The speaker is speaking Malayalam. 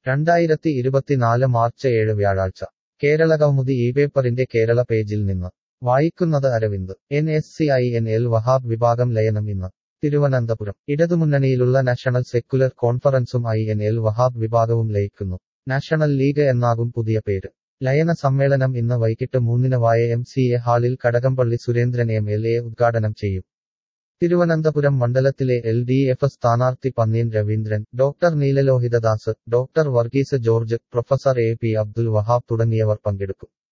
രണ്ടായിരത്തി ഇരുപത്തിനാല് മാർച്ച് ഏഴ് വ്യാഴാഴ്ച കേരള കൗമുദി ഈ പേപ്പറിന്റെ കേരള പേജിൽ നിന്ന് വായിക്കുന്നത് Aravind N S C I N L Wahab വിഭാഗം ലയനം ഇന്ന് തിരുവനന്തപുരം ഇടതുമുന്നണിയിലുള്ള നാഷണൽ സെക്കുലർ കോൺഫറൻസും ഐ എൻ എൽ വഹാബ് വിഭാഗവും ലയിക്കുന്നു നാഷണൽ ലീഗ് എന്നാകും പുതിയ പേര് ലയന സമ്മേളനം ഇന്ന് വൈകിട്ട് മൂന്നിന് വായ എം സി എ ഹാളിൽ Kadakampally Surendran M L A ഉദ്ഘാടനം ചെയ്യും തിരുവനന്തപുരം മണ്ഡലത്തിലെ എൽ ഡി എഫ് സ്ഥാനാർത്ഥി Panniyan Raveendran doctor Neelalohithadas doctor Varghese George professor A P Abdul Wahab തുടങ്ങിയവർ പങ്കെടുക്കും